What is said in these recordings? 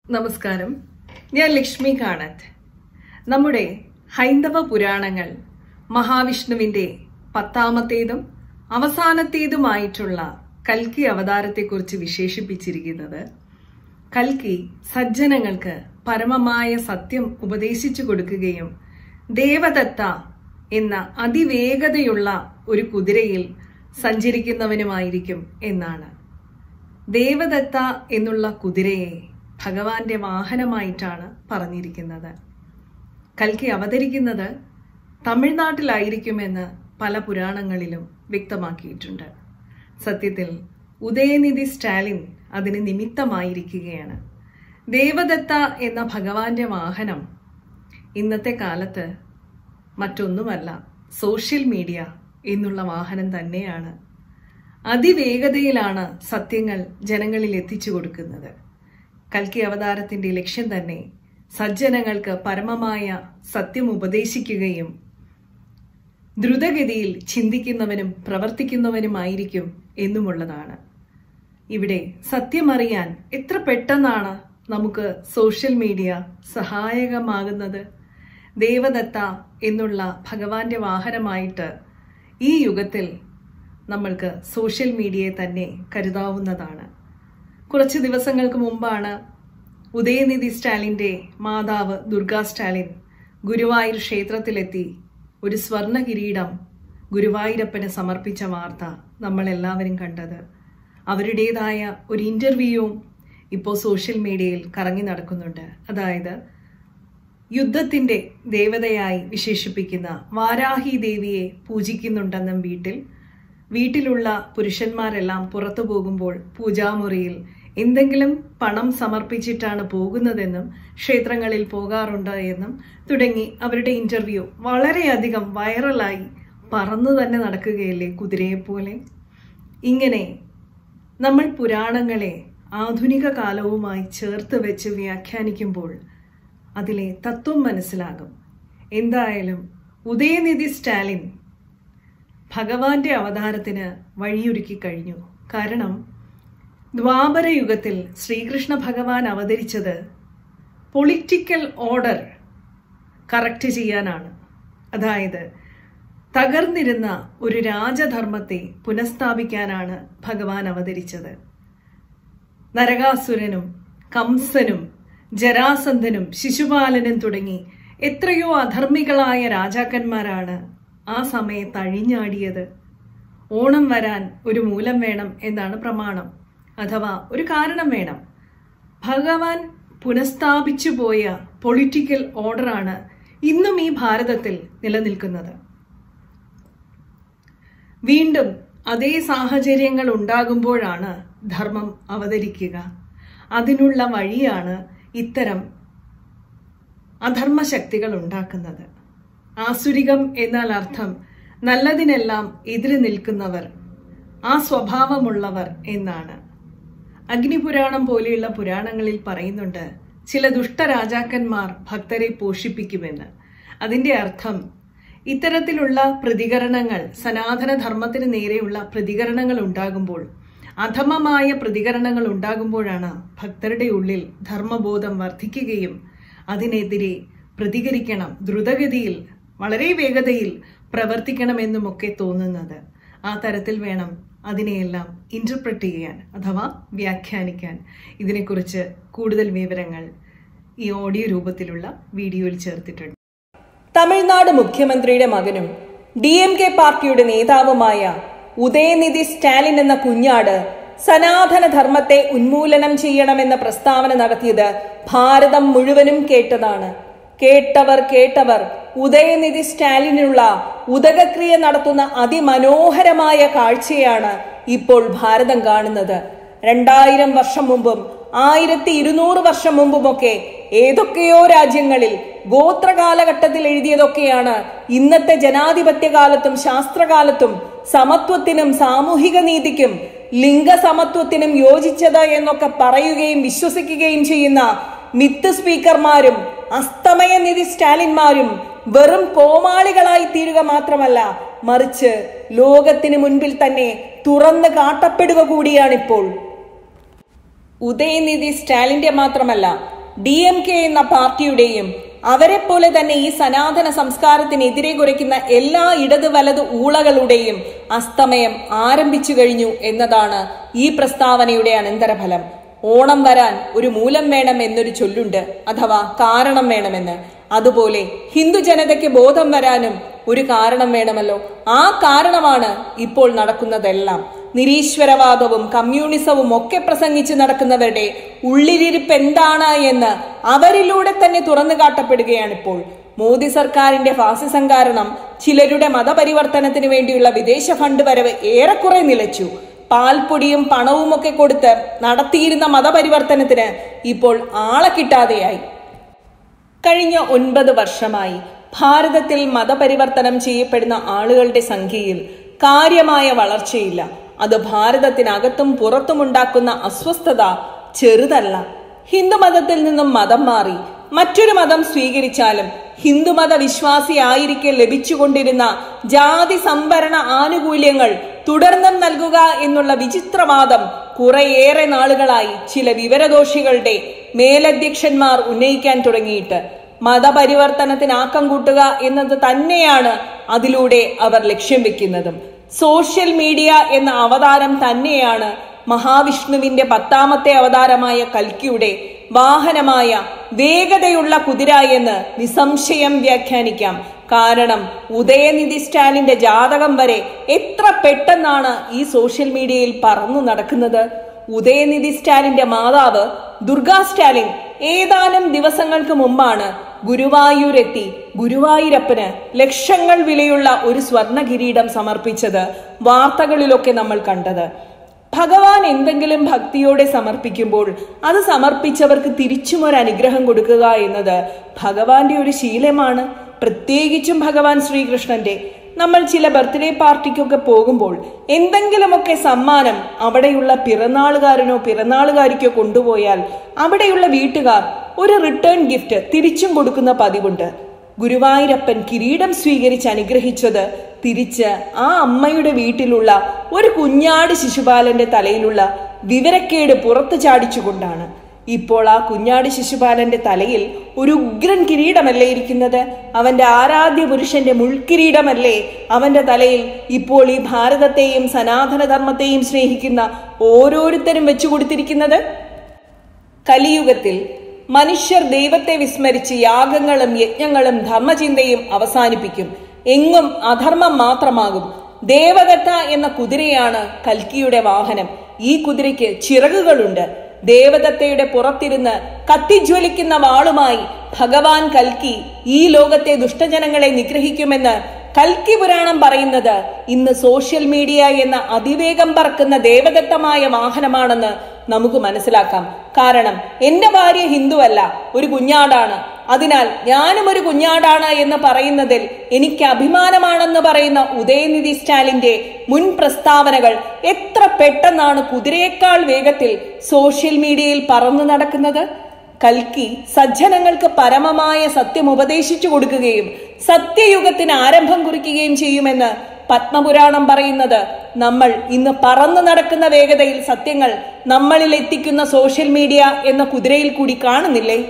നമസ്കാരം ഞാൻ ലക്ഷ്മി കാണത്ത് നമ്മുടെ ഹൈന്ദവ പുരാണങ്ങൾ മഹാവിഷ്ണുവിന്റെ പത്താമത്തേതും അവസാനത്തേതുമായിട്ടുള്ള കൽക്കി അവതാരത്തെക്കുറിച്ച് വിശേഷിപ്പിച്ചിരിക്കുന്നത് കൽക്കി സജ്ജനങ്ങൾക്ക് പരമമായ സത്യം ഉപദേശിച്ചു കൊടുക്കുകയും ദേവദത്ത എന്ന അതിവേഗതയുള്ള ഒരു കുതിരയിൽ സഞ്ചരിക്കുന്നവനുമായിരിക്കും എന്നാണ് ദേവദത്ത എന്നുള്ള കുതിരയെ ഭഗവാന്റെ വാഹനമായിട്ടാണ് പറഞ്ഞിരിക്കുന്നത് കൽക്കി അവതരിക്കുന്നത് തമിഴ്നാട്ടിലായിരിക്കുമെന്ന് പല പുരാണങ്ങളിലും വ്യക്തമാക്കിയിട്ടുണ്ട് സത്യത്തിൽ ഉദയനിധി സ്റ്റാലിൻ അതിന് നിമിത്തമായിരിക്കുകയാണ് ദേവദത്ത എന്ന ഭഗവാന്റെ വാഹനം ഇന്നത്തെ കാലത്ത് മറ്റൊന്നുമല്ല സോഷ്യൽ മീഡിയ എന്നുള്ള വാഹനം തന്നെയാണ് അതിവേഗതയിലാണ് സത്യങ്ങൾ ജനങ്ങളിൽ എത്തിച്ചു കൊടുക്കുന്നത് കൽക്കി അവതാരത്തിന്റെ ലക്ഷ്യം തന്നെ സജ്ജനങ്ങൾക്ക് പരമമായ സത്യം ഉപദേശിക്കുകയും ദ്രുതഗതിയിൽ ചിന്തിക്കുന്നവനും പ്രവർത്തിക്കുന്നവനുമായിരിക്കും എന്നുമുള്ളതാണ് ഇവിടെ സത്യമറിയാൻ എത്ര പെട്ടെന്നാണ് നമുക്ക് സോഷ്യൽ മീഡിയ സഹായകമാകുന്നത് ദേവദത്ത എന്നുള്ള ഭഗവാന്റെ വാഹനമായിട്ട് ഈ യുഗത്തിൽ നമ്മൾക്ക് സോഷ്യൽ മീഡിയയെ തന്നെ കരുതാവുന്നതാണ് കുറച്ച് ദിവസങ്ങൾക്ക് മുമ്പാണ് ഉദയനിധി സ്റ്റാലിന്റെ മാതാവ് ദുർഗാ സ്റ്റാലിൻ ഗുരുവായൂർ ക്ഷേത്രത്തിലെത്തി ഒരു സ്വർണ കിരീടം ഗുരുവായൂരപ്പന് സമർപ്പിച്ച വാർത്ത നമ്മൾ എല്ലാവരും കണ്ടത് അവരുടേതായ ഒരു ഇന്റർവ്യൂവും ഇപ്പോൾ സോഷ്യൽ മീഡിയയിൽ കറങ്ങി നടക്കുന്നുണ്ട് അതായത് യുദ്ധത്തിന്റെ ദേവതയായി വിശേഷിപ്പിക്കുന്ന വാരാഹി ദേവിയെ പൂജിക്കുന്നുണ്ടെന്നും വീട്ടിൽ വീട്ടിലുള്ള പുരുഷന്മാരെല്ലാം പുറത്തു പോകുമ്പോൾ പൂജാമുറിയിൽ എന്തെങ്കിലും പണം സമർപ്പിച്ചിട്ടാണ് പോകുന്നതെന്നും ക്ഷേത്രങ്ങളിൽ പോകാറുണ്ട് എന്നും തുടങ്ങി അവരുടെ ഇന്റർവ്യൂ വളരെയധികം വൈറലായി പറന്നു തന്നെ നടക്കുകയല്ലേ കുതിരയെപ്പോലെ ഇങ്ങനെ നമ്മൾ പുരാണങ്ങളെ ആധുനിക കാലവുമായി ചേർത്ത് വെച്ച് വ്യാഖ്യാനിക്കുമ്പോൾ അതിലെ തത്വം മനസ്സിലാകും എന്തായാലും ഉദയനിധി സ്റ്റാലിൻ ഭഗവാന്റെ അവതാരത്തിന് വഴിയൊരുക്കി കഴിഞ്ഞു കാരണം ദ്വാപര യുഗത്തിൽ ശ്രീകൃഷ്ണ ഭഗവാൻ അവതരിച്ചത് പൊളിറ്റിക്കൽ ഓർഡർ കറക്റ്റ് ചെയ്യാനാണ് അതായത് തകർന്നിരുന്ന ഒരു രാജധർമ്മത്തെ പുനഃസ്ഥാപിക്കാനാണ് ഭഗവാൻ അവതരിച്ചത് നരകാസുരനും കംസനും ജരാസന്ധനും ശിശുപാലനും തുടങ്ങി എത്രയോ അധർമ്മികളായ രാജാക്കന്മാരാണ് ആ സമയത്ത് അഴിഞ്ഞാടിയത് ഓണം വരാൻ ഒരു മൂലം വേണം എന്നാണ് പ്രമാണം അഥവാ ഒരു കാരണം വേണം ഭഗവാൻ പുനഃസ്ഥാപിച്ചു പോയ പൊളിറ്റിക്കൽ ഓർഡറാണ് ഇന്നും ഈ ഭാരതത്തിൽ നിലനിൽക്കുന്നത് വീണ്ടും അതേ സാഹചര്യങ്ങൾ ഉണ്ടാകുമ്പോഴാണ് ധർമ്മം അവതരിക്കുക അതിനുള്ള വഴിയാണ് ഇത്തരം അധർമ്മശക്തികൾ ഉണ്ടാക്കുന്നത് ആസുരികം എന്നാൽ അർത്ഥം നല്ലതിനെല്ലാം എതിര് നിൽക്കുന്നവർ ആ സ്വഭാവമുള്ളവർ എന്നാണ് അഗ്നിപുരാണം പോലെയുള്ള പുരാണങ്ങളിൽ പറയുന്നുണ്ട് ചില ദുഷ്ടരാജാക്കന്മാർ ഭക്തരെ പോഷിപ്പിക്കുമെന്ന് അതിന്റെ അർത്ഥം ഇത്തരത്തിലുള്ള പ്രതികരണങ്ങൾ സനാതന ധർമ്മത്തിന് നേരെയുള്ള പ്രതികരണങ്ങൾ ഉണ്ടാകുമ്പോൾ അധമമായ പ്രതികരണങ്ങൾ ഉണ്ടാകുമ്പോഴാണ് ഭക്തരുടെ ഉള്ളിൽ ധർമ്മബോധം വർദ്ധിക്കുകയും അതിനെതിരെ പ്രതികരിക്കണം ദ്രുതഗതിയിൽ വളരെ വേഗതയിൽ പ്രവർത്തിക്കണമെന്നുമൊക്കെ തോന്നുന്നത് ആ തരത്തിൽ വേണം അതിനെയെല്ലാം ഇന്റർപ്രറ്റ് ചെയ്യാൻ അഥവാ വ്യാഖ്യാനിക്കാൻ ഇതിനെക്കുറിച്ച് കൂടുതൽ വിവരങ്ങൾ ഈ ഓഡിയോ രൂപത്തിലുള്ള വീഡിയോയിൽ ചേർത്തിട്ടുണ്ട് തമിഴ്നാട് മുഖ്യമന്ത്രിയുടെ മകനും ഡി എം കെ പാർട്ടിയുടെ നേതാവുമായ ഉദയനിധി സ്റ്റാലിൻ എന്ന കുഞ്ഞാട് സനാതന ധർമ്മത്തെ ഉന്മൂലനം ചെയ്യണമെന്ന പ്രസ്താവന നടത്തിയത് ഭാരതം മുഴുവനും കേട്ടതാണ് കേട്ടവർ കേട്ടവർ ഉദയനിധി സ്റ്റാലിനുള്ള ഉദകക്രിയ നടത്തുന്ന അതിമനോഹരമായ കാഴ്ചയാണ് ഇപ്പോൾ ഭാരതം കാണുന്നത് രണ്ടായിരം വർഷം മുമ്പും ആയിരത്തി ഇരുന്നൂറ് വർഷം മുമ്പുമൊക്കെ ഏതൊക്കെയോ രാജ്യങ്ങളിൽ ഗോത്ര കാലഘട്ടത്തിൽ എഴുതിയതൊക്കെയാണ് ഇന്നത്തെ ജനാധിപത്യ കാലത്തും ശാസ്ത്രകാലത്തും സമത്വത്തിനും സാമൂഹിക നീതിക്കും ലിംഗസമത്വത്തിനും യോജിച്ചത് എന്നൊക്കെ പറയുകയും വിശ്വസിക്കുകയും ചെയ്യുന്ന മിത്ത് സ്പീക്കർമാരും അസ്തമയ നിധി സ്റ്റാലിന്മാരും വെറും കോമാളികളായി തീരുക മാത്രമല്ല മറിച്ച് ലോകത്തിന് മുൻപിൽ തന്നെ തുറന്ന് കാട്ടപ്പെടുക കൂടിയാണിപ്പോൾ ഉദയനിധി സ്റ്റാലിന്റെ മാത്രമല്ല ഡി എം കെ എന്ന പാർട്ടിയുടെയും അവരെ പോലെ തന്നെ ഈ സനാതന സംസ്കാരത്തിനെതിരെ കുരയ്ക്കുന്ന എല്ലാ ഇടത് വലത് ഊളകളുടെയും അസ്തമയം ആരംഭിച്ചു കഴിഞ്ഞു എന്നതാണ് ഈ പ്രസ്താവനയുടെ അനന്തരഫലം ഓണം വരാൻ ഒരു മൂലം വേണം എന്നൊരു ചൊല്ലുണ്ട് അഥവാ കാരണം വേണമെന്ന് അതുപോലെ ഹിന്ദു ജനതയ്ക്ക് ബോധം വരാനും ഒരു കാരണം വേണമല്ലോ ആ കാരണമാണ് ഇപ്പോൾ നടക്കുന്നതെല്ലാം നിരീശ്വരവാദവും കമ്മ്യൂണിസവും ഒക്കെ പ്രസംഗിച്ച് നടക്കുന്നവരുടെ ഉള്ളിലിരിപ്പ് എന്താണ് എന്ന് അവരിലൂടെ തന്നെ തുറന്നു കാട്ടപ്പെടുകയാണ് ഇപ്പോൾ മോദി സർക്കാരിന്റെ ഫാസിസം കാരണം ചിലരുടെ മതപരിവർത്തനത്തിന് വേണ്ടിയുള്ള വിദേശ ഫണ്ട് വരവ് ഏറെക്കുറെ നിലച്ചു പാൽപ്പൊടിയും പണവും ഒക്കെ കൊടുത്ത് നടത്തിയിരുന്ന മതപരിവർത്തനത്തിന് ഇപ്പോൾ ആളെ കിട്ടാതെയായി കഴിഞ്ഞ ഒൻപത് വർഷമായി ഭാരതത്തിൽ മതപരിവർത്തനം ചെയ്യപ്പെടുന്ന ആളുകളുടെ സംഖ്യയിൽ കാര്യമായ വളർച്ചയില്ല അത് ഭാരതത്തിനകത്തും പുറത്തുമുണ്ടാക്കുന്ന അസ്വസ്ഥത ചെറുതല്ല ഹിന്ദുമതത്തിൽ നിന്നും മതം മാറി മറ്റൊരു മതം സ്വീകരിച്ചാലും ഹിന്ദുമത വിശ്വാസിയായിരിക്കെ ലഭിച്ചുകൊണ്ടിരുന്ന ജാതി സംവരണ ആനുകൂല്യങ്ങൾ തുടർന്നും നൽകുക എന്നുള്ള വിചിത്രവാദം കുറേയേറെ നാളുകളായി ചില വിവരദോഷികളുടെ മേലധ്യക്ഷന്മാർ ഉന്നയിക്കാൻ തുടങ്ങിയിട്ട് മതപരിവർത്തനത്തിന് ആക്കം കൂട്ടുക എന്നത് തന്നെയാണ് അതിലൂടെ അവർ ലക്ഷ്യം വെക്കുന്നതും സോഷ്യൽ മീഡിയ എന്ന അവതാരം തന്നെയാണ് മഹാവിഷ്ണുവിന്റെ പത്താമത്തെ അവതാരമായ കൽക്കിയുടെ വാഹനമായ വേഗതയുള്ള കുതിര എന്ന് നിസംശയം വ്യാഖ്യാനിക്കാം കാരണം ഉദയനിധി സ്റ്റാലിന്റെ ജാതകം വരെ എത്ര പെട്ടെന്നാണ് ഈ സോഷ്യൽ മീഡിയയിൽ പറന്നു നടക്കുന്നത് ഉദയനിധി സ്റ്റാലിന്റെ മാതാവ് ദുർഗാ സ്റ്റാലിൻ ഏതാനും ദിവസങ്ങൾക്ക് മുമ്പാണ് ഗുരുവായൂരെത്തി ഗുരുവായൂരപ്പന് ലക്ഷങ്ങൾ വിലയുള്ള ഒരു സ്വർണ്ണ കിരീടം സമർപ്പിച്ചത് വാർത്തകളിലൊക്കെ നമ്മൾ കണ്ടത് ഭഗവാൻ എന്തെങ്കിലും ഭക്തിയോടെ സമർപ്പിക്കുമ്പോൾ അത് സമർപ്പിച്ചവർക്ക് തിരിച്ചും ഒരു അനുഗ്രഹം കൊടുക്കുക എന്നത് ഭഗവാന്റെ ഒരു ശീലമാണ് പ്രത്യേകിച്ചും ഭഗവാൻ ശ്രീകൃഷ്ണന്റെ നമ്മൾ ചില ബർത്ത്ഡേ പാർട്ടിക്കൊക്കെ പോകുമ്പോൾ എന്തെങ്കിലുമൊക്കെ സമ്മാനം അവിടെയുള്ള പിറന്നാളുകാരനോ പിറന്നാളുകാരിക്കോ കൊണ്ടുപോയാൽ അവിടെയുള്ള വീട്ടുകാർ ഒരു റിട്ടേൺ ഗിഫ്റ്റ് തിരിച്ചും കൊടുക്കുന്ന പതിവുണ്ട് ഗുരുവായൂരപ്പൻ കിരീടം സ്വീകരിച്ച് അനുഗ്രഹിച്ചത് തിരിച്ച് ആ അമ്മയുടെ വീട്ടിലുള്ള ഒരു കുഞ്ഞാട് ശിശുപാലന്റെ തലയിലുള്ള വിവരക്കേട് പുറത്തു ചാടിച്ചുകൊണ്ടാണ് ഇപ്പോൾ ആ കുഞ്ഞാട് ശിശുപാലന്റെ തലയിൽ ഒരു ഉഗ്രൻ കിരീടമല്ലേ ഇരിക്കുന്നത് അവന്റെ ആരാധ്യ പുരുഷന്റെ മുൾക്കിരീടമല്ലേ അവന്റെ തലയിൽ ഇപ്പോൾ ഈ ഭാരതത്തെയും സനാതനധർമ്മത്തെയും സ്നേഹിക്കുന്ന ഓരോരുത്തരും വെച്ചു കൊടുത്തിരിക്കുന്നത് കലിയുഗത്തിൽ മനുഷ്യർ ദൈവത്തെ വിസ്മരിച്ച് യാഗങ്ങളും യജ്ഞങ്ങളും ധർമ്മചിന്തയും അവസാനിപ്പിക്കും എങ്ങും അധർമ്മം മാത്രമാകും ദേവദത്ത എന്ന കുതിരയാണ് കൽക്കിയുടെ വാഹനം ഈ കുതിരയ്ക്ക് ചിറകുകളുണ്ട് ദേവദത്തയുടെ പുറത്തിരുന്ന് കത്തിജ്വലിക്കുന്ന വാളുമായി ഭഗവാൻ കൽക്കി ഈ ലോകത്തെ ദുഷ്ടജനങ്ങളെ നിഗ്രഹിക്കുമെന്ന് കൽക്കി പുരാണം പറയുന്നത് ഇന്ന് സോഷ്യൽ മീഡിയ എന്ന അതിവേഗം പറക്കുന്ന ദേവദത്തമായ വാഹനമാണെന്ന് നമുക്ക് മനസ്സിലാക്കാം കാരണം എന്റെ ഭാര്യ ഹിന്ദുവല്ല ഒരു കുഞ്ഞാടാണ് അതിനാൽ ഞാനും ഒരു കുഞ്ഞാടാണ് എന്ന് പറയുന്നതിൽ എനിക്ക് അഭിമാനമാണെന്ന് പറയുന്ന ഉദയനിധി സ്റ്റാലിന്റെ മുൻ പ്രസ്താവനകൾ എത്ര പെട്ടെന്നാണ് കുതിരയേക്കാൾ വേഗത്തിൽ സോഷ്യൽ മീഡിയയിൽ പറന്നു നടക്കുന്നത് കൽക്കി സജ്ജനങ്ങൾക്ക് പരമമായ സത്യം ഉപദേശിച്ചു കൊടുക്കുകയും സത്യയുഗത്തിന് ആരംഭം കുറിക്കുകയും ചെയ്യുമെന്ന് പത്മപുരാണം പറയുന്നത് നമ്മൾ ഇന്ന് പറന്നു നടക്കുന്ന വേഗതയിൽ സത്യങ്ങൾ നമ്മളിൽ എത്തിക്കുന്ന സോഷ്യൽ മീഡിയ എന്ന കുതിരയിൽ കൂടി കാണുന്നില്ലേ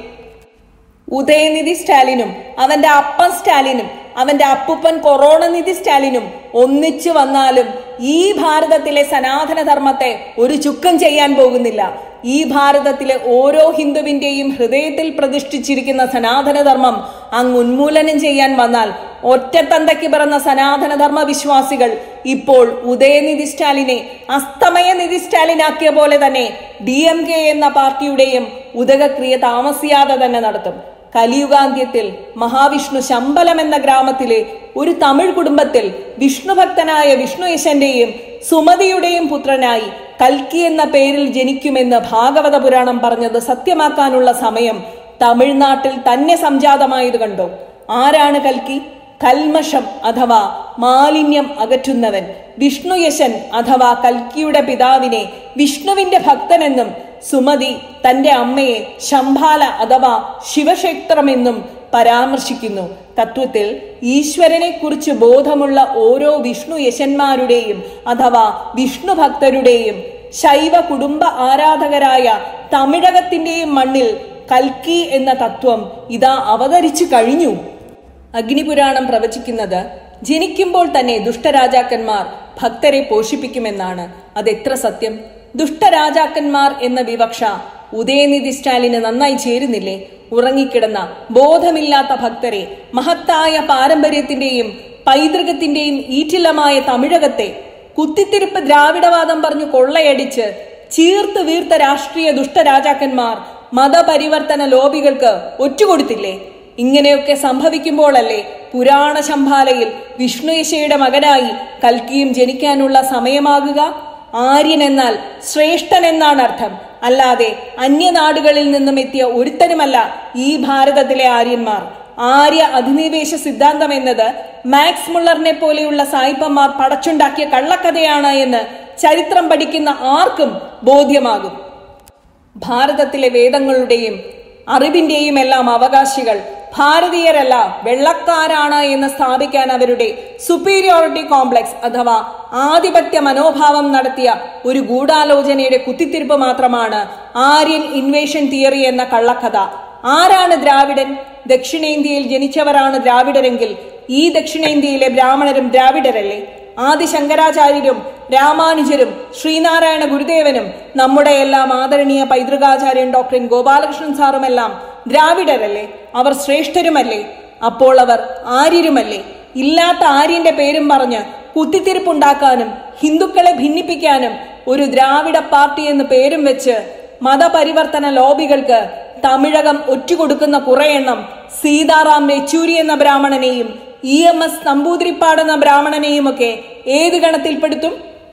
ഉദയനിധി സ്റ്റാലിനും അവന്റെ അപ്പൻ സ്റ്റാലിനും അവന്റെ അപ്പുപ്പൻ കൊറോണ നിധി സ്റ്റാലിനും ഒന്നിച്ചു വന്നാലും ഈ ഭാരതത്തിലെ സനാതന ധർമ്മത്തെ ഒരു ചുക്കം ചെയ്യാൻ പോകുന്നില്ല ഈ ഭാരതത്തിലെ ഓരോ ഹിന്ദുവിന്റെയും ഹൃദയത്തിൽ പ്രതിഷ്ഠിച്ചിരിക്കുന്ന സനാതനധർമ്മം അങ്ങ് ഉന്മൂലനം ചെയ്യാൻ വന്നാൽ ഒറ്റത്തന്തയ്ക്ക് പിറന്ന സനാതനധർമ്മ വിശ്വാസികൾ ഇപ്പോൾ ഉദയനിധി സ്റ്റാലിനെ അസ്തമയ നിധി സ്റ്റാലിനാക്കിയ പോലെ തന്നെ ഡി എം കെ എന്ന പാർട്ടിയുടെയും ഉദകക്രിയ താമസിയാതെ തന്നെ നടത്തും കലിയുഗാന്ത്യത്തിൽ മഹാവിഷ്ണു ശമ്പലം എന്ന ഗ്രാമത്തിലെ ഒരു തമിഴ് കുടുംബത്തിൽ വിഷ്ണുഭക്തനായ വിഷ്ണുയശന്റെയും സുമതിയുടെയും പുത്രനായി കൽക്കി എന്ന പേരിൽ ജനിക്കുമെന്ന് ഭാഗവത പുരാണം പറഞ്ഞത് സത്യമാക്കാനുള്ള സമയം തമിഴ്നാട്ടിൽ തന്നെ സംജാതമായത് കണ്ടോ ആരാണ് കൽക്കി കൽമഷം അഥവാ മാലിന്യം അകറ്റുന്നവൻ വിഷ്ണുയശൻ അഥവാ കൽക്കിയുടെ പിതാവിനെ വിഷ്ണുവിന്റെ ഭക്തനെന്നും സുമതി തന്റെ അമ്മയെ ശംഭാല അഥവാ ശിവക്ഷേത്രമെന്നും പരാമർശിക്കുന്നു തത്വത്തിൽ ഈശ്വരനെ കുറിച്ച് ബോധമുള്ള ഓരോ വിഷ്ണു യശന്മാരുടെയും അഥവാ വിഷ്ണു ഭക്തരുടെയും ശൈവ കുടുംബ ആരാധകരായ തമിഴകത്തിന്റെയും മണ്ണിൽ കൽക്കി എന്ന തത്വം ഇതാ അവതരിച്ചു കഴിഞ്ഞു അഗ്നിപുരാണം പ്രവചിക്കുന്നത് ജനിക്കുമ്പോൾ തന്നെ ദുഷ്ടരാജാക്കന്മാർ ഭക്തരെ പോഷിപ്പിക്കുമെന്നാണ് അതെത്ര സത്യം ദുഷ്ടരാജാക്കന്മാർ എന്ന വിവക്ഷ ഉദയനിധി സ്റ്റാലിന് നന്നായി ചേരുന്നില്ലേ ഉറങ്ങിക്കിടന്ന ബോധമില്ലാത്ത ഭക്തരെ മഹത്തായ പാരമ്പര്യത്തിന്റെയും പൈതൃകത്തിന്റെയും ഈറ്റില്ലമായ തമിഴകത്തെ കുത്തിത്തിരിപ്പ് ദ്രാവിഡവാദം പറഞ്ഞു കൊള്ളയടിച്ച് ചീർത്ത് വീർത്ത രാഷ്ട്രീയ ദുഷ്ടരാജാക്കന്മാർ മതപരിവർത്തന ലോബികൾക്ക് ഒറ്റുകൊടുത്തില്ലേ ഇങ്ങനെയൊക്കെ സംഭവിക്കുമ്പോഴല്ലേ പുരാണ ശംഭാലയിൽ വിഷ്ണുയശയുടെ മകനായി കൽക്കിയും ജനിക്കാനുള്ള സമയമാകുക ആര്യൻ എന്നാൽ ശ്രേഷ്ഠൻ എന്നാണ് അർത്ഥം അല്ലാതെ അന്യനാടുകളിൽ നിന്നും എത്തിയ ഒരുത്തനുമല്ല ഈ ഭാരതത്തിലെ ആര്യന്മാർ ആര്യ അധിനിവേശ സിദ്ധാന്തം എന്നത് മാക്സ് മുള്ളറിനെ പോലെയുള്ള സായിപ്പന്മാർ പടച്ചുണ്ടാക്കിയ കള്ളക്കഥയാണ് എന്ന് ചരിത്രം പഠിക്കുന്ന ആർക്കും ബോധ്യമാകും ഭാരതത്തിലെ വേദങ്ങളുടെയും അറിവിന്റെയും എല്ലാം അവകാശികൾ ഭാരതീയരല്ല വെള്ളക്കാരാണ് എന്ന് സ്ഥാപിക്കാൻ അവരുടെ സുപ്പീരിയോറിറ്റി കോംപ്ലക്സ് അഥവാ ആധിപത്യ മനോഭാവം നടത്തിയ ഒരു ഗൂഢാലോചനയുടെ കുത്തിത്തിരിപ്പ് മാത്രമാണ് ആര്യൻ ഇൻവേഷൻ തിയറി എന്ന കള്ളക്കഥ ആരാണ് ദ്രാവിഡൻ ദക്ഷിണേന്ത്യയിൽ ജനിച്ചവരാണ് ദ്രാവിഡരെങ്കിൽ ഈ ദക്ഷിണേന്ത്യയിലെ ബ്രാഹ്മണരും ദ്രാവിഡരല്ലേ ആദി ശങ്കരാചാര്യരും രാമാനുജരും ശ്രീനാരായണ ഗുരുദേവനും നമ്മുടെ എല്ലാം ആദരണീയ പൈതൃകാചാര്യൻ ഡോക്ടർ ഗോപാലകൃഷ്ണൻ സാറുമെല്ലാം ദ്രാവിഡരല്ലേ അവർ ശ്രേഷ്ഠരുമല്ലേ അപ്പോൾ അവർ ആര്യരുമല്ലേ ഇല്ലാത്ത ആര്യന്റെ പേരും പറഞ്ഞ് കുത്തിത്തിരിപ്പുണ്ടാക്കാനും ഹിന്ദുക്കളെ ഭിന്നിപ്പിക്കാനും ഒരു ദ്രാവിഡ പാർട്ടി എന്ന് പേരും വെച്ച് മതപരിവർത്തന ലോബികൾക്ക് തമിഴകം ഒറ്റുകൊടുക്കുന്ന കുറെ എണ്ണം സീതാറാം യെച്ചൂരി എന്ന ബ്രാഹ്മണനെയും ഇ എം എസ് നമ്പൂതിരിപ്പാട് എന്ന ബ്രാഹ്മണനെയും ഒക്കെ ഏത് ഗണത്തിൽപ്പെടുത്തും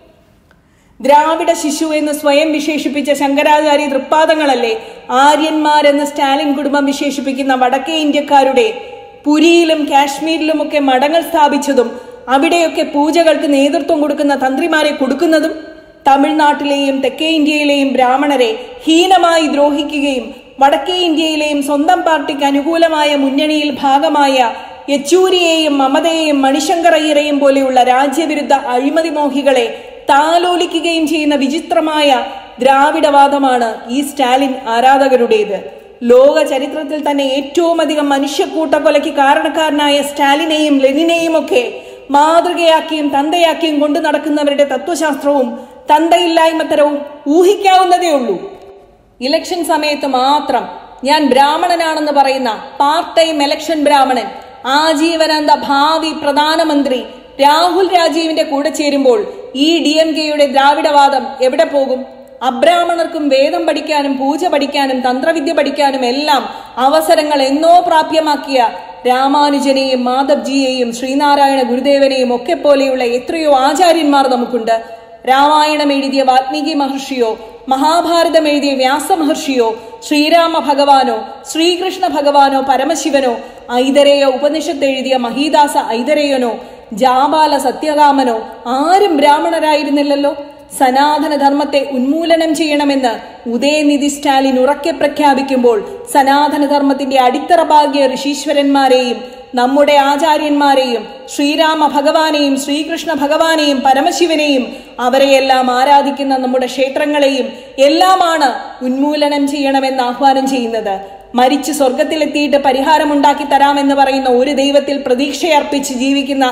ദ്രാവിഡ ശിശു എന്ന് സ്വയം വിശേഷിപ്പിച്ച ശങ്കരാചാര്യ തൃപ്പാദങ്ങളല്ലേ ആര്യന്മാരെന്ന് സ്റ്റാലിൻ കുടുംബം വിശേഷിപ്പിക്കുന്ന വടക്കേ ഇന്ത്യക്കാരുടെ പുരിയിലും കാശ്മീരിലുമൊക്കെ മഠങ്ങൾ സ്ഥാപിച്ചതും അവിടെയൊക്കെ പൂജകൾക്ക് നേതൃത്വം കൊടുക്കുന്ന തന്ത്രിമാരെ കൊടുക്കുന്നതും തമിഴ്നാട്ടിലെയും തെക്കേ ഇന്ത്യയിലെയും ബ്രാഹ്മണരെ ഹീനമായി ദ്രോഹിക്കുകയും വടക്കേ ഇന്ത്യയിലെയും സ്വന്തം പാർട്ടിക്ക് അനുകൂലമായ മുന്നണിയിൽ ഭാഗമായ യെച്ചൂരിയെയും മമതയെയും മണിശങ്കർ അയ്യരെയും പോലെയുള്ള രാജ്യവിരുദ്ധ അഴിമതി മോഹികളെ താലോലിക്കുകയും ചെയ്യുന്ന വിചിത്രമായ ദ്രാവിഡവാദമാണ് ഈ സ്റ്റാലിൻ ആരാധകരുടേത് ലോക ചരിത്രത്തിൽ തന്നെ ഏറ്റവും അധികം മനുഷ്യക്കൂട്ടക്കൊലയ്ക്ക് കാരണക്കാരനായ സ്റ്റാലിനെയും ലെനിനെയും ഒക്കെ മാതൃകയാക്കിയും തന്തയാക്കിയും കൊണ്ടു നടക്കുന്നവരുടെ തത്വശാസ്ത്രവും തന്തയില്ലായ്മത്തരവും ഊഹിക്കാവുന്നതേ ഉള്ളൂ ഇലക്ഷൻ സമയത്ത് മാത്രം ഞാൻ ബ്രാഹ്മണനാണെന്ന് പറയുന്ന പാർട്ട് ടൈം ഇലക്ഷൻ ബ്രാഹ്മണൻ ആജീവനാന്ത ഭാവി പ്രധാനമന്ത്രി രാഹുൽ രാജീവിന്റെ കൂടെ ചേരുമ്പോൾ ഈ ഡി എം കെയുടെ ദ്രാവിഡവാദം എവിടെ പോകും അബ്രാഹ്മണർക്കും വേദം പഠിക്കാനും പൂജ പഠിക്കാനും തന്ത്രവിദ്യ പഠിക്കാനും എല്ലാം അവസരങ്ങൾ എന്നോ പ്രാപ്യമാക്കിയ രാമാനുജനെയും മാധവ്ജിയെയും ശ്രീനാരായണ ഗുരുദേവനെയും ഒക്കെ പോലെയുള്ള എത്രയോ ആചാര്യന്മാർ നമുക്കുണ്ട് രാമായണം എഴുതിയ വാൽമീകി മഹർഷിയോ മഹാഭാരതം എഴുതിയ വ്യാസ മഹർഷിയോ ശ്രീരാമ ഭഗവാനോ ശ്രീകൃഷ്ണ ഭഗവാനോ പരമശിവനോ ഐതരേയ ഉപനിഷത്ത് എഴുതിയ മഹീദാസ ഐതരേയനോ ജാബാല സത്യകാമനോ ആരും ബ്രാഹ്മണരായിരുന്നില്ലല്ലോ സനാതന ധർമ്മത്തെ ഉന്മൂലനം ചെയ്യണമെന്ന് ഉദയനിധി സ്റ്റാലിൻ ഉറക്കെ പ്രഖ്യാപിക്കുമ്പോൾ സനാതന ധർമ്മത്തിന്റെ അടിത്തറ ഭാഗ്യ ഋഷീശ്വരന്മാരെയും നമ്മുടെ ആചാര്യന്മാരെയും ശ്രീരാമ ഭഗവാനെയും ശ്രീകൃഷ്ണ ഭഗവാനെയും പരമശിവനെയും അവരെയെല്ലാം ആരാധിക്കുന്ന നമ്മുടെ ക്ഷേത്രങ്ങളെയും എല്ലാമാണ് ഉന്മൂലനം ചെയ്യണമെന്ന് ആഹ്വാനം ചെയ്യുന്നത് മരിച്ച് സ്വർഗത്തിലെത്തിയിട്ട് പരിഹാരമുണ്ടാക്കി തരാമെന്ന് പറയുന്ന ഒരു ദൈവത്തിൽ പ്രതീക്ഷയർപ്പിച്ച് ജീവിക്കുന്ന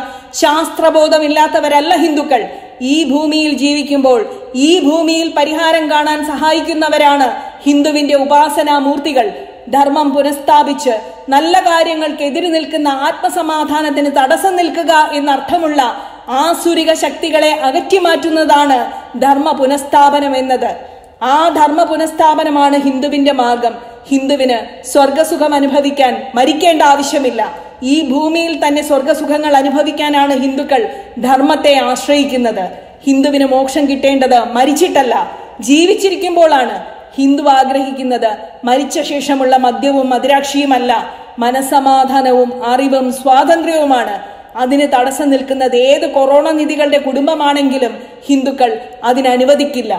ശാസ്ത്രബോധമില്ലാത്തവരല്ല ഹിന്ദുക്കൾ ഈ ഭൂമിയിൽ ജീവിക്കുമ്പോൾ ഈ ഭൂമിയിൽ പരിഹാരം കാണാൻ സഹായിക്കുന്നവരാണ് ഹിന്ദുവിന്റെ ഉപാസനാമൂർത്തികൾ ധർമ്മം പുനഃസ്ഥാപിച്ച് നല്ല കാര്യങ്ങൾക്ക് എതിര് നിൽക്കുന്ന ആത്മസമാധാനത്തിന് തടസ്സം നിൽക്കുക എന്നർത്ഥമുള്ള ആസുരിക ശക്തികളെ അകറ്റിമാറ്റുന്നതാണ് ധർമ്മ പുനഃസ്ഥാപനം എന്നത് ആ ധർമ്മ പുനഃസ്ഥാപനമാണ് ഹിന്ദുവിന്റെ മാർഗം ഹിന്ദുവിന് സ്വർഗസുഖം അനുഭവിക്കാൻ മരിക്കേണ്ട ആവശ്യമില്ല ഈ ഭൂമിയിൽ തന്നെ സ്വർഗസുഖങ്ങൾ അനുഭവിക്കാനാണ് ഹിന്ദുക്കൾ ധർമ്മത്തെ ആശ്രയിക്കുന്നത് ഹിന്ദുവിന് മോക്ഷം കിട്ടേണ്ടത് മരിച്ചിട്ടല്ല ജീവിച്ചിരിക്കുമ്പോഴാണ് ഹിന്ദു ആഗ്രഹിക്കുന്നത് മരിച്ച ശേഷമുള്ള മദ്യവും മദിരാക്ഷിയുമല്ല മനസമാധാനവും അറിവും സ്വാതന്ത്ര്യവുമാണ് അതിന് തടസ്സം നിൽക്കുന്നത് ഏത് കൊറോണ നിധികളുടെ കുടുംബമാണെങ്കിലും ഹിന്ദുക്കൾ അതിനനുവദിക്കില്ല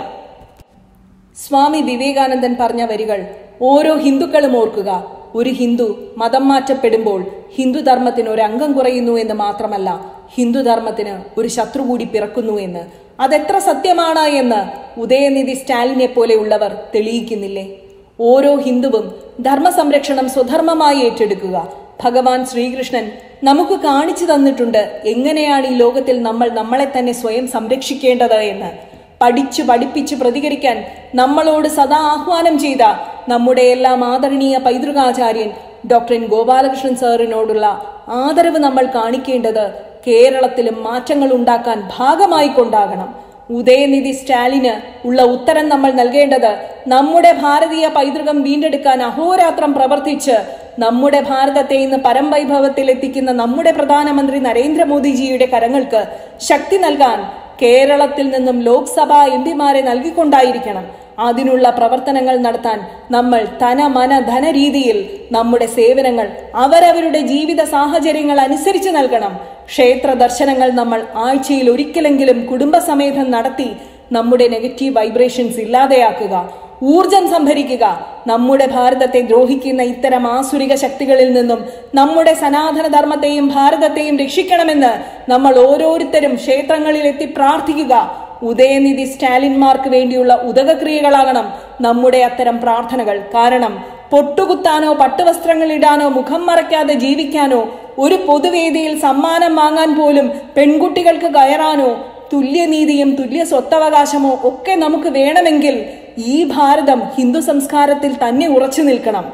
സ്വാമി വിവേകാനന്ദൻ പറഞ്ഞ വരികൾ ഓരോ ഹിന്ദുക്കളും ഓർക്കുക ഒരു ഹിന്ദു മതം മാറ്റപ്പെടുമ്പോൾ ഹിന്ദുധർമ്മത്തിന് ഒരു അംഗം കുറയുന്നു എന്ന് മാത്രമല്ല ഹിന്ദുധർമ്മത്തിന് ഒരു ശത്രു കൂടി പിറക്കുന്നു എന്ന് അതെത്ര സത്യമാണ് എന്ന് ഉദയനിധി സ്റ്റാലിനെ പോലെയുള്ളവർ തെളിയിക്കുന്നില്ലേ ഓരോ ഹിന്ദുവും ധർമ്മ സംരക്ഷണം സ്വധർമ്മമായി ഏറ്റെടുക്കുക ഭഗവാൻ ശ്രീകൃഷ്ണൻ നമുക്ക് കാണിച്ചു തന്നിട്ടുണ്ട് എങ്ങനെയാണ് ഈ ലോകത്തിൽ നമ്മൾ നമ്മളെ തന്നെ സ്വയം സംരക്ഷിക്കേണ്ടത് എന്ന് പഠിച്ചു പഠിപ്പിച്ച് പ്രതികരിക്കാൻ നമ്മളോട് സദാ ആഹ്വാനം ചെയ്ത നമ്മുടെ എല്ലാം ആദരണീയ പൈതൃകാചാര്യൻ ഡോക്ടർ എൻ ഗോപാലകൃഷ്ണൻ സാറിനോടുള്ള ആദരവ് നമ്മൾ കാണിക്കേണ്ടത് കേരളത്തിലും മാറ്റങ്ങൾ ഉണ്ടാക്കാൻ ഭാഗമായി കൊണ്ടാകണം ഉദയനിധി സ്റ്റാലിന് ഉള്ള ഉത്തരം നമ്മൾ നൽകേണ്ടത് നമ്മുടെ ഭാരതീയ പൈതൃകം വീണ്ടെടുക്കാൻ അഹോരാത്രം പ്രവർത്തിച്ച് നമ്മുടെ ഭാരതത്തെ ഇന്ന് പരംവൈഭവത്തിൽ എത്തിക്കുന്ന നമ്മുടെ പ്രധാനമന്ത്രി നരേന്ദ്രമോദിജിയുടെ കരങ്ങൾക്ക് ശക്തി നൽകാൻ കേരളത്തിൽ നിന്നും ലോക്സഭാ എം പിമാരെ നൽകിക്കൊണ്ടായിരിക്കണം അതിനുള്ള പ്രവർത്തനങ്ങൾ നടത്താൻ നമ്മൾ തന മന ധന രീതിയിൽ നമ്മുടെ സേവനങ്ങൾ അവരവരുടെ ജീവിത സാഹചര്യങ്ങൾ അനുസരിച്ച് നൽകണം ക്ഷേത്ര ദർശനങ്ങൾ നമ്മൾ ആഴ്ചയിൽ ഒരിക്കലെങ്കിലും കുടുംബസമേതം നടത്തി നമ്മുടെ നെഗറ്റീവ് വൈബ്രേഷൻസ് ഇല്ലാതെയാക്കുക ഊർജം സംഭരിക്കുക നമ്മുടെ ഭാരതത്തെ ദ്രോഹിക്കുന്ന ഇത്തരം ആസുരിക ശക്തികളിൽ നിന്നും നമ്മുടെ സനാതന ധർമ്മത്തെയും ഭാരതത്തെയും രക്ഷിക്കണമെന്ന് നമ്മൾ ഓരോരുത്തരും ക്ഷേത്രങ്ങളിൽ എത്തി പ്രാർത്ഥിക്കുക ഉദയനിധി സ്റ്റാലിൻമാർക്ക് വേണ്ടിയുള്ള ഉദകക്രിയകളാകണം നമ്മുടെ അത്തരം പ്രാർത്ഥനകൾ കാരണം പൊട്ടുകുത്താനോ പട്ടുവസ്ത്രങ്ങൾ ഇടാനോ മുഖം മറയ്ക്കാതെ ജീവിക്കാനോ ഒരു പൊതുവേദിയിൽ സമ്മാനം വാങ്ങാൻ പോലും പെൺകുട്ടികൾക്ക് കയറാനോ തുല്യനീതിയും തുല്യ സ്വത്തവകാശമോ ഒക്കെ നമുക്ക് വേണമെങ്കിൽ ഈ ഭാരതം ഹിന്ദു സംസ്കാരത്തിൽ തന്നെ ഉറച്ചു നിൽക്കണം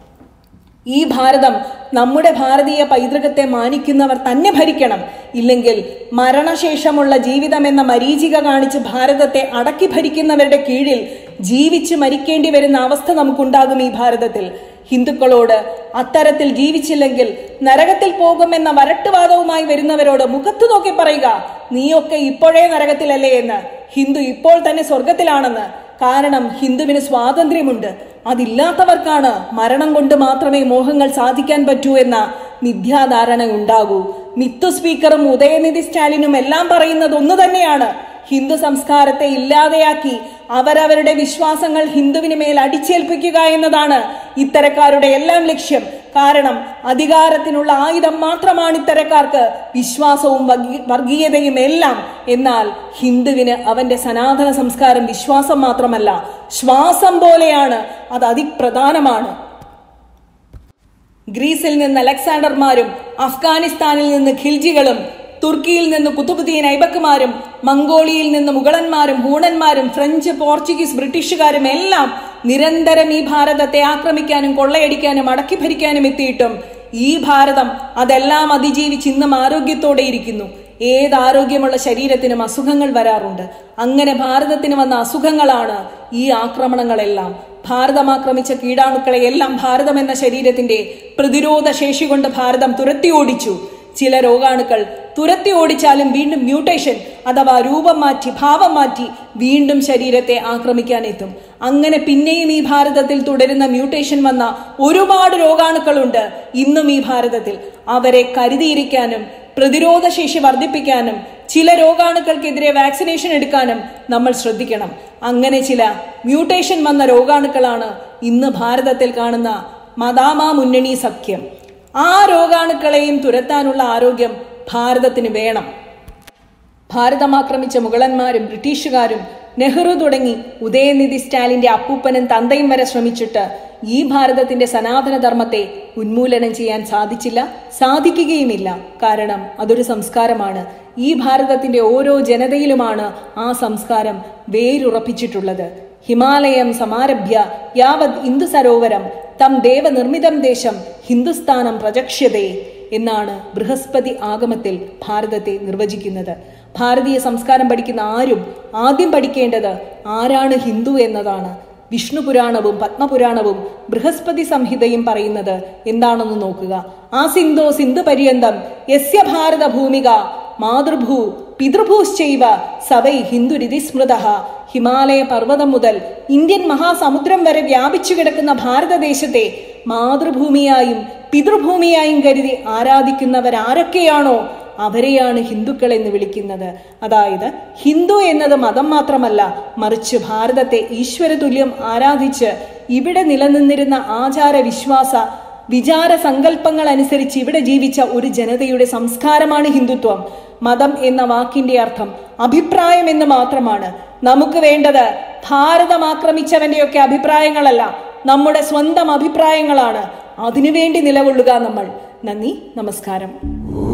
ഈ ഭാരതം നമ്മുടെ ഭാരതീയ പൈതൃകത്തെ മാനിക്കുന്നവർ തന്നെ ഭരിക്കണം ഇല്ലെങ്കിൽ മരണശേഷമുള്ള ജീവിതം എന്ന മരീചിക കാണിച്ച് ഭാരതത്തെ അടക്കി ഭരിക്കുന്നവരുടെ കീഴിൽ ജീവിച്ച് മരിക്കേണ്ടി വരുന്ന അവസ്ഥ നമുക്കുണ്ടാകും ഈ ഭാരതത്തിൽ ഹിന്ദുക്കളോട് അത്തരത്തിൽ ജീവിച്ചില്ലെങ്കിൽ നരകത്തിൽ പോകുമെന്ന വരട്ടുവാദവുമായി വരുന്നവരോട് മുഖത്തു നോക്കി പറയുക നീയൊക്കെ ഇപ്പോഴേ നരകത്തിലല്ലേ എന്ന് ഹിന്ദു ഇപ്പോൾ തന്നെ സ്വർഗത്തിലാണെന്ന് കാരണം ഹിന്ദുവിന് സ്വാതന്ത്ര്യമുണ്ട് അതില്ലാത്തവർക്കാണ് മരണം കൊണ്ട് മാത്രമേ മോഹങ്ങൾ സാധിക്കാൻ പറ്റൂ എന്ന മിഥ്യാധാരണ ഉണ്ടാകൂ മിത്തു സ്പീക്കറും ഉദയനിധി സ്റ്റാലിനും എല്ലാം പറയുന്നത് ഒന്ന് തന്നെയാണ് ഹിന്ദു സംസ്കാരത്തെ ഇല്ലാതെയാക്കി അവരവരുടെ വിശ്വാസങ്ങൾ ഹിന്ദുവിന് മേൽ അടിച്ചേൽപ്പിക്കുക എന്നതാണ് ഇത്തരക്കാരുടെ എല്ലാം ലക്ഷ്യം കാരണം അധികാരത്തിനുള്ള ആയുധം മാത്രമാണ് ഇത്തരക്കാർക്ക് വിശ്വാസവും വർഗീ- വർഗീയതയും എല്ലാം എന്നാൽ ഹിന്ദുവിന് അവന്റെ സനാതന സംസ്കാരം വിശ്വാസം മാത്രമല്ല ശ്വാസം പോലെയാണ് അത് അതിപ്രധാനമാണ് ഗ്രീസിൽ നിന്ന് അലക്സാണ്ടർമാരും അഫ്ഗാനിസ്ഥാനിൽ നിന്ന് ഖിൽജികളും തുർക്കിയിൽ നിന്ന് കുത്തുബുദ്ദീൻ ഐബക്കുമാരും മംഗോളിയയിൽ നിന്ന് മുഗളന്മാരും ഹൂണന്മാരും ഫ്രഞ്ച് പോർച്ചുഗീസ് ബ്രിട്ടീഷുകാരും എല്ലാം നിരന്തരം ഈ ഭാരതത്തെ ആക്രമിക്കാനും കൊള്ളയടിക്കാനും അടക്കി ഭരിക്കാനും എത്തിയിട്ടും ഈ ഭാരതം അതെല്ലാം അതിജീവിച്ച് ഇന്നും ആരോഗ്യത്തോടെ ഇരിക്കുന്നു ഏത് ആരോഗ്യമുള്ള ശരീരത്തിനും അസുഖങ്ങൾ വരാറുണ്ട് അങ്ങനെ ഭാരതത്തിന് വന്ന അസുഖങ്ങളാണ് ഈ ആക്രമണങ്ങളെല്ലാം ഭാരതം ആക്രമിച്ച കീടാണുക്കളെ എല്ലാം ഭാരതം എന്ന ശരീരത്തിന്റെ പ്രതിരോധ ശേഷി കൊണ്ട് ഭാരതം തുരത്തി ഓടിച്ചു ചില രോഗാണുക്കൾ തുരത്തി ഓടിച്ചാലും വീണ്ടും മ്യൂട്ടേഷൻ അഥവാ രൂപം മാറ്റി ഭാവം മാറ്റി വീണ്ടും ശരീരത്തെ ആക്രമിക്കാൻ എത്തും അങ്ങനെ പിന്നെയും ഈ ഭാരതത്തിൽ തുടരുന്ന മ്യൂട്ടേഷൻ വന്ന ഒരുപാട് രോഗാണുക്കളുണ്ട് ഇന്നും ഈ ഭാരതത്തിൽ അവരെ കരുതിയിരിക്കാനും പ്രതിരോധ ശേഷി വർദ്ധിപ്പിക്കാനും ചില രോഗാണുക്കൾക്കെതിരെ വാക്സിനേഷൻ എടുക്കാനും നമ്മൾ ശ്രദ്ധിക്കണം അങ്ങനെ ചില മ്യൂട്ടേഷൻ വന്ന രോഗാണുക്കളാണ് ഇന്ന് ഭാരതത്തിൽ കാണുന്ന മദാമ മുന്നണി സഖ്യം ആ രോഗാണുക്കളെയും തുരത്താനുള്ള ആരോഗ്യം ഭാരതത്തിന് വേണം ഭാരതം ആക്രമിച്ച മുഗളന്മാരും ബ്രിട്ടീഷുകാരും നെഹ്റു തുടങ്ങി ഉദയനിധി സ്റ്റാലിന്റെ അപ്പൂപ്പനും തന്തയും വരെ ശ്രമിച്ചിട്ട് ഈ ഭാരതത്തിന്റെ സനാതന ധർമ്മത്തെ ഉന്മൂലനം ചെയ്യാൻ സാധിച്ചില്ല സാധിക്കുകയുമില്ല കാരണം അതൊരു സംസ്കാരമാണ് ഈ ഭാരതത്തിന്റെ ഓരോ ജനതയിലുമാണ് ആ സംസ്കാരം വേരുറപ്പിച്ചിട്ടുള്ളത് ഹിമാലയം സമാരഭ്യ യാവത് ഇന്ദു സരോവരം തം ദേവനിർമ്മിതം ദേശം ഹിന്ദുസ്ഥാനം പ്രചക്ഷ്യതേ എന്നാണ് ബൃഹസ്പതി ആഗമത്തിൽ ഭാരതത്തെ നിർവചിക്കുന്നത് ഭാരതീയ സംസ്കാരം പഠിക്കുന്ന ആരും ആദ്യം പഠിക്കേണ്ടത് ആരാണ് ഹിന്ദു എന്നതാണ് വിഷ്ണു പുരാണവും പത്മപുരാണവും ബൃഹസ്പതി സംഹിതയും പറയുന്നത് എന്താണെന്ന് നോക്കുക ആ സിന്ധോ സിന്ധു പര്യന്തം യസ്യ ഭാരത ഭൂമിക മാതൃഭൂ പിതൃഭൂശ്ചൈവ സവൈ ഹിന്ദുരിതി സ്മൃത ഹിമാലയ പർവ്വതം മുതൽ ഇന്ത്യൻ മഹാസമുദ്രം വരെ വ്യാപിച്ചു കിടക്കുന്ന ഭാരതദേശത്തെ മാതൃഭൂമിയായും പിതൃഭൂമിയായും കരുതി ആരാധിക്കുന്നവരാരൊക്കെയാണോ അവരെയാണ് ഹിന്ദുക്കൾ എന്ന് വിളിക്കുന്നത് അതായത് ഹിന്ദു എന്നത് മതം മാത്രമല്ല മറിച്ച് ഭാരതത്തെ ഈശ്വരതുല്യം ആരാധിച്ച് ഇവിടെ നിലനിന്നിരുന്ന ആചാര വിശ്വാസ വിചാര സങ്കല്പങ്ങൾ അനുസരിച്ച് ഇവിടെ ജീവിച്ച ഒരു ജനതയുടെ സംസ്കാരമാണ് ഹിന്ദുത്വം മതം എന്ന വാക്കിന്റെ അർത്ഥം അഭിപ്രായം എന്ന് മാത്രമാണ് നമുക്ക് വേണ്ടത് ഭാരതം ആക്രമിച്ചവന്റെയൊക്കെ അഭിപ്രായങ്ങളല്ല നമ്മുടെ സ്വന്തം അഭിപ്രായങ്ങളാണ് അതിനുവേണ്ടി നിലകൊള്ളുക നമ്മൾ നന്ദി നമസ്കാരം